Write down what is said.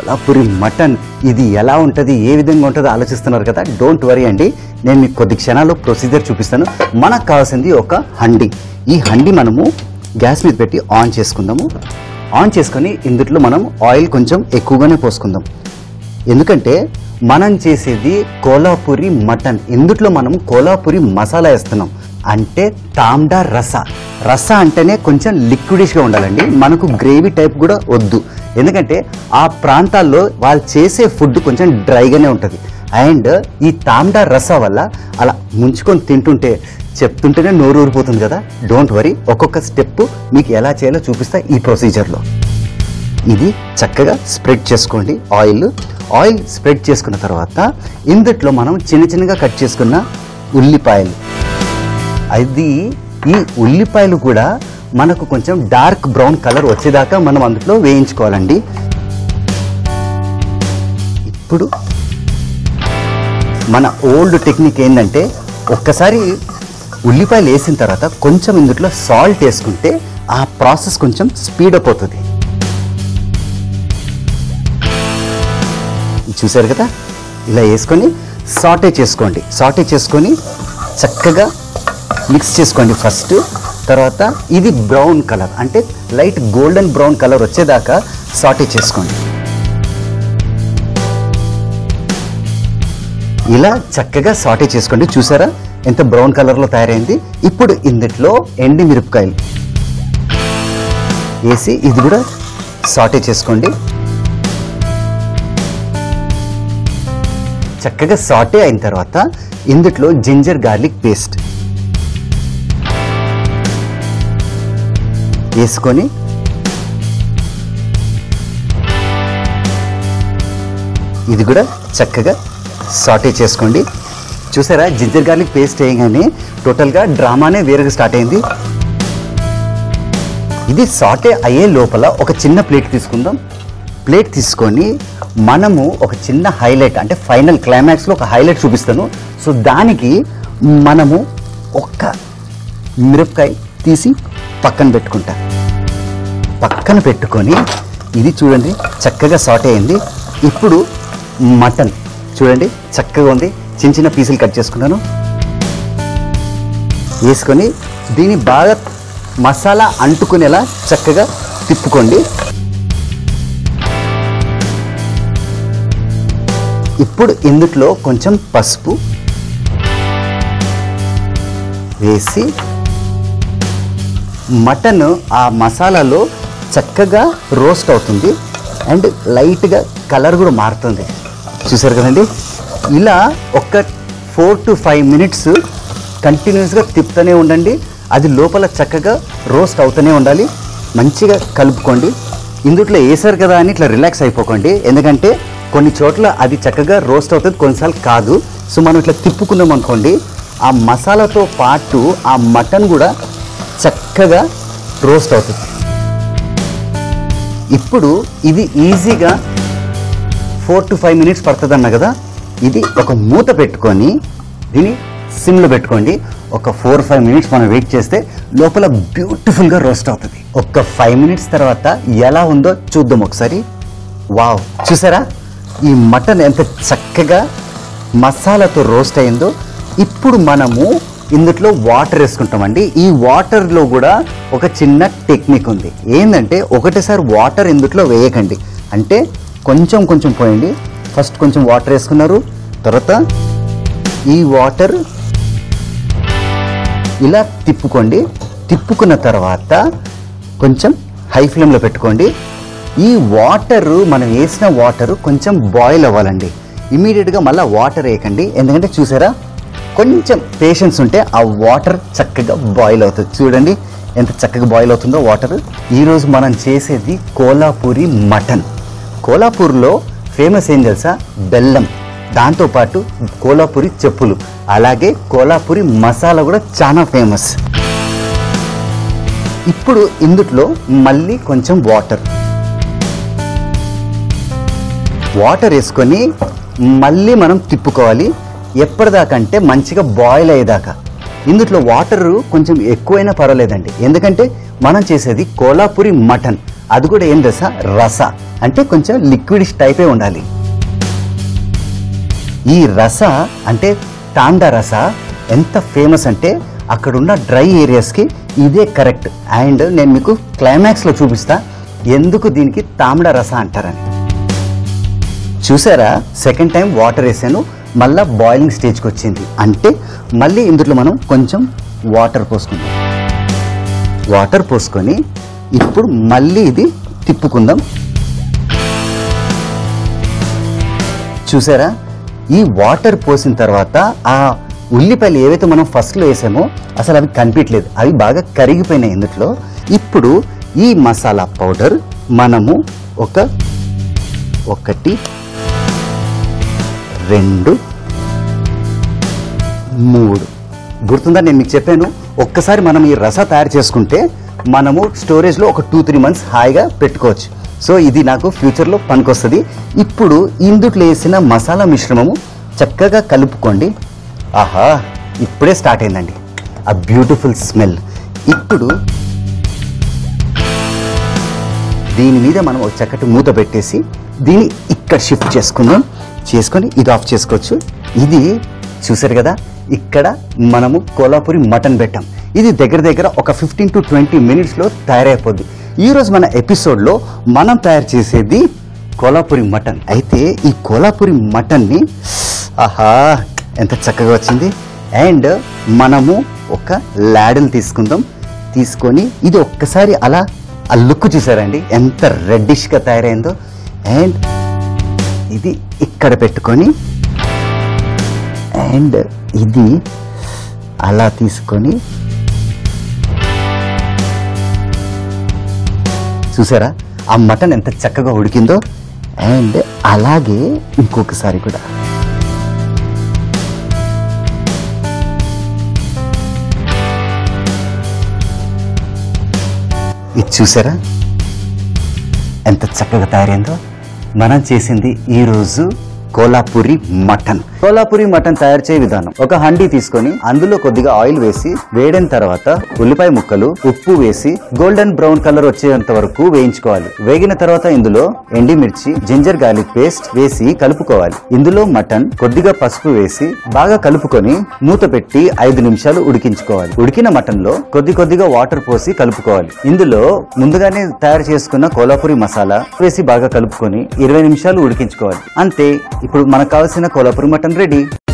కోలాపురి mutton ఇది ఎలా ఉంటుంది ఏ విధంగా ఉంటుందో ఆలోచిస్తున్నారు కదా డోంట్ వరీ అండి నేను మీకు కొద్ది క్షణాల్లో ప్రొసీజర్ చూపిస్తాను మనకు కావాల్సింది ఒక హండి ఈ హండి మనము గ్యాస్ మీద పెట్టి ఆన్ చేసుకుందాము ఆన్ చేసుకొని ఇందులో మనం ఆయిల్ కొంచెం ఎక్కువగానే పోసుకుందాం ఎందుకంటే మనం చేసేది కోలాపురి మటన్ ఇందుట్లో మనం కోలాపురి మసాలా వేస్తున్నాం అంటే తాండా రస రస అంటేనే కొంచెం లిక్విడిష్గా ఉండాలండి మనకు గ్రేవీ టైప్ కూడా వద్దు ఎందుకంటే ఆ ప్రాంతాల్లో వాళ్ళు చేసే ఫుడ్ కొంచెం డ్రైగానే ఉంటుంది అండ్ ఈ తాండా రస వల్ల అలా ముంచుకొని తింటుంటే చెప్తుంటేనే నోరు ఊరిపోతుంది కదా డోంట్ వరీ ఒక్కొక్క స్టెప్ మీకు ఎలా చేయాలో చూపిస్తా ఈ ప్రొసీజర్లో ఇది చక్కగా స్ప్రెడ్ చేసుకోండి ఆయిల్ ఆయిల్ స్ప్రెడ్ చేసుకున్న తర్వాత ఇందుట్లో మనం చిన్న చిన్నగా కట్ చేసుకున్న ఉల్లిపాయలు అది ఈ ఉల్లిపాయలు కూడా మనకు కొంచెం డార్క్ బ్రౌన్ కలర్ వచ్చేదాకా మనం అందులో వేయించుకోవాలండి ఇప్పుడు మన ఓల్డ్ టెక్నిక్ ఏంటంటే ఒక్కసారి ఉల్లిపాయలు వేసిన తర్వాత కొంచెం ఇందులో సాల్ట్ వేసుకుంటే ఆ ప్రాసెస్ కొంచెం స్పీడప్ అవుతుంది చూసారు కదా ఇలా వేసుకొని సాటే చేసుకోండి సాటే చేసుకొని చక్కగా మిక్స్ చేసుకోండి ఫస్ట్ తర్వాత ఇది బ్రౌన్ కలర్ అంటే లైట్ గోల్డెన్ బ్రౌన్ కలర్ వచ్చేదాకా సాటే చేసుకోండి ఇలా చక్కగా సాటే చేసుకోండి చూసారా ఎంత బ్రౌన్ కలర్లో తయారైంది ఇప్పుడు ఇందులో ఎండి మిరపకాయలు వేసి ఇది కూడా సాటే చేసుకోండి చక్కగా సాటే అయిన తర్వాత ఇందులో జింజర్ గార్లిక్ పేస్ట్ వేసుకొని ఇది కూడా చక్కగా సాటే చేసుకోండి చూసారా జింజర్ గార్లిక్ పేస్ట్ వేయగానే టోటల్గా డ్రామానే వేరుగా స్టార్ట్ అయింది ఇది సాటే అయ్యే లోపల ఒక చిన్న ప్లేట్ తీసుకుందాం ప్లేట్ తీసుకొని మనము ఒక చిన్న హైలైట్ అంటే ఫైనల్ క్లైమాక్స్లో ఒక హైలైట్ చూపిస్తాను సో దానికి మనము ఒక్క మిరపకాయ తీసి పక్కన పెట్టుకుంటా పక్కన పెట్టుకొని ఇది చూడండి చక్కగా సాటే అయింది ఇప్పుడు మటన్ చూడండి చక్కగా ఉంది చిన్న చిన్న పీసులు కట్ చేసుకున్నాను వేసుకొని దీన్ని బాగా మసాలా అంటుకునేలా చక్కగా తిప్పుకోండి ఇప్పుడు ఇందుట్లో కొంచెం పసుపు వేసి మటన్ ఆ మసాలాలో చక్కగా రోస్ట్ అవుతుంది అండ్ లైట్గా కలర్ కూడా మారుతుంది చూసారు కదండి ఇలా ఒక ఫోర్ టు ఫైవ్ మినిట్స్ కంటిన్యూస్గా తిప్పుతూనే ఉండండి అది లోపల చక్కగా రోస్ట్ అవుతూనే ఉండాలి మంచిగా కలుపుకోండి ఇందుట్లో వేసారు కదా అని ఇట్లా రిలాక్స్ అయిపోకండి ఎందుకంటే కొన్ని చోట్ల అది చక్కగా రోస్ట్ అవుతుంది కొన్నిసార్లు కాదు సో మనం ఇట్లా తిప్పుకున్నాం అనుకోండి ఆ మసాలాతో పాటు ఆ మటన్ కూడా చక్కగా రోస్ట్ అవుతుంది ఇప్పుడు ఇది ఈజీగా ఫోర్ టు ఫైవ్ మినిట్స్ పడుతుంది అన్న కదా ఇది ఒక మూత పెట్టుకొని దీన్ని సిమ్లో పెట్టుకోండి ఒక ఫోర్ ఫైవ్ మినిట్స్ మనం వెయిట్ చేస్తే లోపల బ్యూటిఫుల్గా రోస్ట్ అవుతుంది ఒక ఫైవ్ మినిట్స్ తర్వాత ఎలా ఉందో చూద్దాం ఒకసారి వావ్ చూసారా ఈ మటన్ ఎంత చక్కగా మసాలాతో రోస్ట్ అయిందో ఇప్పుడు మనము ఇందులో వాటర్ వేసుకుంటామండి ఈ వాటర్లో కూడా ఒక చిన్న టెక్నిక్ ఉంది ఏంటంటే ఒకటేసారి వాటర్ ఇందులో వేయకండి అంటే కొంచెం కొంచెం పోయండి ఫస్ట్ కొంచెం వాటర్ వేసుకున్నారు తర్వాత ఈ వాటర్ ఇలా తిప్పుకోండి తిప్పుకున్న తర్వాత కొంచెం హై ఫ్లేమ్లో పెట్టుకోండి ఈ వాటర్ మనం వేసిన వాటర్ కొంచెం బాయిల్ అవ్వాలండి ఇమీడియట్గా మళ్ళీ వాటర్ వేయకండి ఎందుకంటే చూసారా కొంచెం పేషెన్స్ ఉంటే ఆ వాటర్ చక్కగా బాయిల్ అవుతుంది చూడండి ఎంత చక్కగా బాయిల్ అవుతుందో వాటర్ ఈరోజు మనం చేసేది కోలాపూరి మటన్ కోలాపూర్లో ఫేమస్ ఏం తెలుసా బెల్లం దాంతోపాటు కోలాపూరి చెప్పులు అలాగే కోలాపూరి మసాలా కూడా చాలా ఫేమస్ ఇప్పుడు ఇందుట్లో మళ్ళీ కొంచెం వాటర్ వాటర్ వేసుకొని మళ్ళీ మనం తిప్పుకోవాలి ఎప్పటిదాకంటే మంచిగా బాయిల్ అయ్యేదాకా ఇందులో వాటర్ కొంచెం ఎక్కువైనా పర్వాలేదండి ఎందుకంటే మనం చేసేది కోలాపూరి మటన్ అది కూడా ఏం రస రస అంటే కొంచెం లిక్విడిష్ టైపే ఉండాలి ఈ రస అంటే తాండా రస ఎంత ఫేమస్ అంటే అక్కడున్న డ్రై ఏరియాస్కి ఇదే కరెక్ట్ అండ్ నేను మీకు క్లైమాక్స్లో చూపిస్తా ఎందుకు దీనికి తాండా రస అంటారని చూసారా సెకండ్ టైం వాటర్ వేసాను మళ్ళా బాయిలింగ్ స్టేజ్కి వచ్చింది అంటే మళ్ళీ ఇందులో మనం కొంచెం వాటర్ పోసుకుందాం వాటర్ పోసుకొని ఇప్పుడు మళ్ళీ ఇది తిప్పుకుందాం చూసారా ఈ వాటర్ పోసిన తర్వాత ఆ ఉల్లిపాయలు ఏవైతే మనం ఫస్ట్లో వేసామో అసలు అవి కనిపించలేదు అవి బాగా కరిగిపోయినాయి ఇందులో ఇప్పుడు ఈ మసాలా పౌడర్ మనము ఒక ఒకటి రెండు మూడు గుర్తుందా నేను మీకు చెప్పాను ఒక్కసారి మనం ఈ రస తయారు చేసుకుంటే మనము స్టోరేజ్లో ఒక టూ త్రీ మంత్స్ హాయిగా పెట్టుకోవచ్చు సో ఇది నాకు ఫ్యూచర్లో పనికొస్తుంది ఇప్పుడు ఇందుట్లో వేసిన మసాలా మిశ్రమము చక్కగా కలుపుకోండి ఆహా ఇప్పుడే స్టార్ట్ అయిందండి ఆ బ్యూటిఫుల్ స్మెల్ ఇప్పుడు దీని మీద మనం ఒక చక్కటి మూత పెట్టేసి దీన్ని ఇక్కడ షిఫ్ట్ చేసుకుందాం చేసుకొని ఇది ఆఫ్ చేసుకోవచ్చు ఇది చూసారు కదా ఇక్కడ మనము కోలాపూరి మటన్ పెట్టాం ఇది దగ్గర దగ్గర ఒక ఫిఫ్టీన్ టు ట్వంటీ మినిట్స్లో తయారైపోద్ది ఈరోజు మన ఎపిసోడ్లో మనం తయారు చేసేది కోలాపూరి మటన్ అయితే ఈ కోలాపూరి మటన్ని ఆహా ఎంత చక్కగా వచ్చింది అండ్ మనము ఒక లాడల్ తీసుకుందాం తీసుకొని ఇది ఒక్కసారి అలా ఆ లుక్ చూసారండి ఎంత రెడ్డిష్గా తయారైందో అండ్ ఇది ఇక్కడ పెట్టుకొని అండ్ ఇది అలా తీసుకొని చూసారా ఆ మటన్ ఎంత చక్కగా ఉడికిందో అండ్ అలాగే ఇంకొకసారి కూడా ఇది చూసారా ఎంత చక్కగా తయారైందో మనం చేసింది ఈరోజు కోలాపూరి మటన్ కోలాపూరి మటన్ తయారు చేయ విధానం ఒక హండీ తీసుకొని అందులో కొద్దిగా ఆయిల్ వేసి వేడిన తర్వాత ఉల్లిపాయ ముక్కలు ఉప్పు వేసి గోల్డెన్ బ్రౌన్ కలర్ వచ్చేంత వరకు వేయించుకోవాలి వేగిన తర్వాత ఇందులో ఎండిమిర్చి జింజర్ గార్లిక్ పేస్ట్ వేసి కలుపుకోవాలి ఇందులో మటన్ కొద్దిగా పసుపు వేసి బాగా కలుపుకొని మూత పెట్టి ఐదు నిమిషాలు ఉడికించుకోవాలి ఉడికిన మటన్ లో కొద్ది కొద్దిగా వాటర్ పోసి కలుపుకోవాలి ఇందులో ముందుగానే తయారు చేసుకున్న కోలాపూరి మసాలా వేసి బాగా కలుపుకొని ఇరవై నిమిషాలు ఉడికించుకోవాలి అంతే ఇప్పుడు మనకు కావాల్సిన కోలాపూరి మటన్ రెడీ